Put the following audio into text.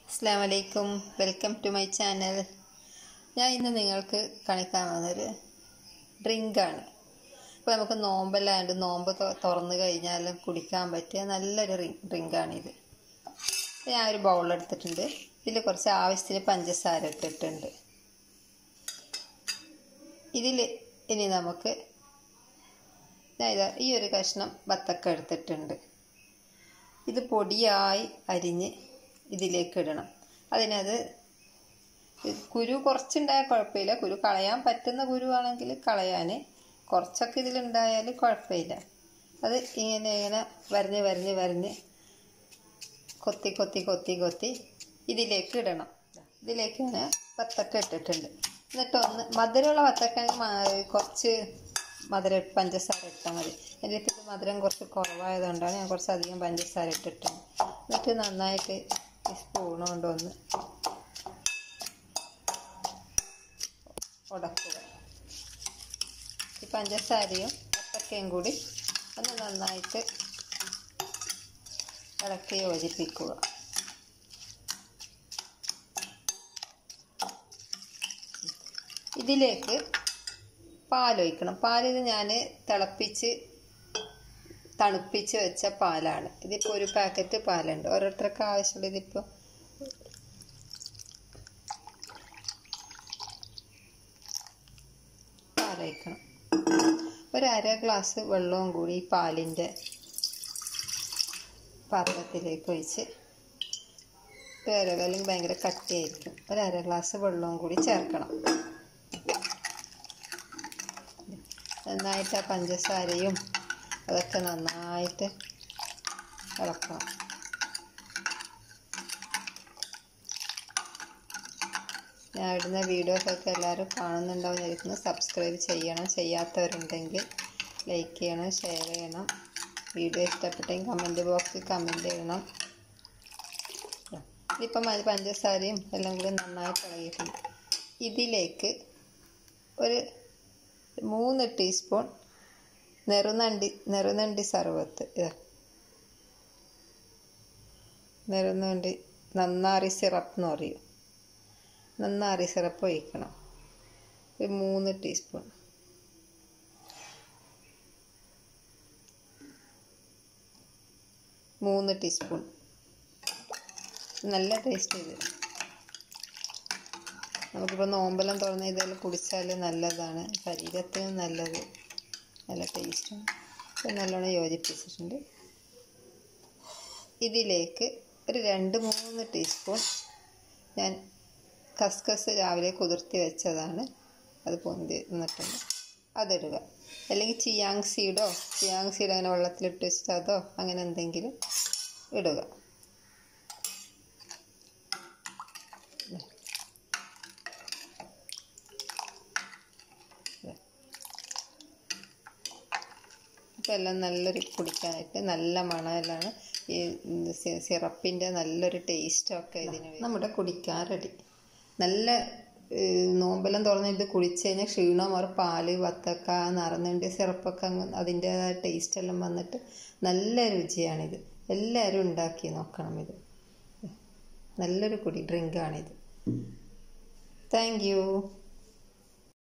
അസ്സാം വലൈക്കും welcome to my channel ഞാൻ ഇന്ന് നിങ്ങൾക്ക് കാണിക്കാൻ വന്നൊരു ഡ്രിങ്കാണ് ഇപ്പോൾ നമുക്ക് നോമ്പല്ലാണ്ട് നോമ്പ് തൊ- തുറന്ന് കഴിഞ്ഞാലും കുടിക്കാൻ പറ്റിയ നല്ലൊരു റിങ് ഡ്രിങ്കാണിത് ഞാൻ ഒരു ബൗൾ എടുത്തിട്ടുണ്ട് ഇതിൽ കുറച്ച് ആവശ്യത്തിന് പഞ്ചസാര ഇട്ടിട്ടുണ്ട് ഇതിൽ ഇനി നമുക്ക് ഞാൻ ഇതാ ഈ ഒരു കഷ്ണം ബത്തക്ക എടുത്തിട്ടുണ്ട് ഇത് പൊടിയായി അരിഞ്ഞ് ഇതിലേക്ക് ഇടണം അതിനത് കുരു കുറച്ചുണ്ടായാൽ കുഴപ്പമില്ല കുരു കളയാൻ പറ്റുന്ന കുരുവാണെങ്കിൽ കളയാൻ കുറച്ചൊക്കെ ഇതിലുണ്ടായാൽ കുഴപ്പമില്ല അത് ഇങ്ങനെ ഇങ്ങനെ വരഞ്ഞ് വരഞ്ഞ് വരഞ്ഞ് കൊത്തി കൊത്തി കൊത്തി കൊത്തി ഇതിലേക്ക് ഇടണം ഇതിലേക്ക് ഇങ്ങനെ വത്തക്ക ഇട്ടിട്ടുണ്ട് എന്നിട്ട് ഒന്ന് മധുരമുള്ള വത്തക്കാണെങ്കിൽ മ- കുറച്ച് മധുരം പഞ്ചസാര ഇട്ടാൽ മതി എൻ്റെ ഇപ്പം ഇത് മധുരം കുറച്ച് കുറവായതുകൊണ്ടാണ് ഞാൻ കുറച്ച് അധികം പഞ്ചസാര ഇട്ടിട്ടുണ്ട് എന്നിട്ട് നന്നായിട്ട് ഈ സ്പൂൺ കൊണ്ടൊന്ന് ഉടക്കുക ഈ പഞ്ചസാരയും വത്തക്കയും കൂടി ഒന്ന് നന്നായിട്ട് ഇളക്കി യോജിപ്പിക്കുക ഇതിലേക്ക് പാലൊഴിക്കണം പാലിത് ഞാൻ തിളപ്പിച്ച് തണുപ്പിച്ച് വെച്ച പാലാണ് ഇതിപ്പോൾ ഒരു പാക്കറ്റ് പാലുണ്ട് ഓരോരുത്തർക്ക് ആവശ്യമുള്ള ഇതിപ്പോൾ പാലൊഴിക്കണം ഒരു അര ഗ്ലാസ് വെള്ളവും കൂടി ഈ പാലിൻ്റെ പാത്രത്തിലേക്ക് ഒഴിച്ച് വേറെ അല്ലെങ്കിൽ ഭയങ്കര കട്ടിയായിരിക്കും ഒരു അര ഗ്ലാസ് വെള്ളവും കൂടി ചേർക്കണം നന്നായിട്ട് ആ പഞ്ചസാരയും അതൊക്കെ നന്നായിട്ട് ഇളക്കണം ഞാൻ ഇടുന്ന വീഡിയോസൊക്കെ എല്ലാവരും കാണുന്നുണ്ടാവും വിചാരിക്കുന്നു സബ്സ്ക്രൈബ് ചെയ്യണം ചെയ്യാത്തവരുണ്ടെങ്കിൽ ലൈക്ക് ചെയ്യണം ഷെയർ ചെയ്യണം വീഡിയോ ഇഷ്ടപ്പെട്ടെങ്കിൽ കമൻറ്റ് ബോക്സിൽ കമൻറ്റ് ചെയ്യണം ഇതിപ്പം അത് പഞ്ചസാരയും എല്ലാം കൂടി നന്നായിട്ട് ഇളകിയിട്ടുണ്ട് ഇതിലേക്ക് ഒരു മൂന്ന് ടീസ്പൂൺ നെറുനണ്ടി നെറുനണ്ടി സർവത്ത് ഇതാ നെറുനണ്ടി നന്നാറി സിറപ്പ് എന്ന് പറയും നന്നാറി സിറപ്പ് ഒഴിക്കണം ഒരു മൂന്ന് ടീസ്പൂൺ മൂന്ന് ടീസ്പൂൺ നല്ല ടേസ്റ്റ് ഇത് നമുക്കിപ്പോൾ നോമ്പെല്ലാം തുറന്ന് ഇതെല്ലാം കുടിച്ചാൽ നല്ലതാണ് ശരീരത്തിന് നല്ലത് നല്ല ടേസ്റ്റാണ് ഇത് നല്ലോണം യോജിപ്പിച്ചിട്ടുണ്ട് ഇതിലേക്ക് ഒരു രണ്ട് മൂന്ന് ടീസ്പൂൺ ഞാൻ കസ്കസ് രാവിലെ കുതിർത്തി വെച്ചതാണ് അത് പൊന്തി നിന്നിട്ടുണ്ട് അതിടുക അല്ലെങ്കിൽ ചിയാങ് സീഡോ ചിയാങ് സീഡ് അങ്ങനെ വെള്ളത്തിലിട്ട് വെച്ചിട്ട് അതോ അങ്ങനെ എന്തെങ്കിലും ഇടുക ഇപ്പം എല്ലാം നല്ലൊരു കുടിക്കാനായിട്ട് നല്ല മണമെല്ലാണ് ഈ സി- സിറപ്പിൻ്റെ നല്ലൊരു ടേസ്റ്റൊക്കെ ഇതിന് വരും. നമ്മുടെ കുടിക്കാൻ റെഡി നല്ല ഏഹ്, നോമ്പെല്ലാം തുറന്ന് ഇത് കുടിച്ച് കഴിഞ്ഞാൽ ക്ഷീണം ഒരു പാല് വത്തക്ക നിറഞ്ഞുണ്ട് സിറപ്പൊക്കെ അങ്ങ് അതിൻ്റേതായ ടേസ്റ്റ് എല്ലാം വന്നിട്ട് നല്ല രുചിയാണിത് എല്ലാവരും ഉണ്ടാക്കി നോക്കണം ഇത് നല്ലൊരു കുടി ഡ്രിങ്കാണിത് താങ്ക് യു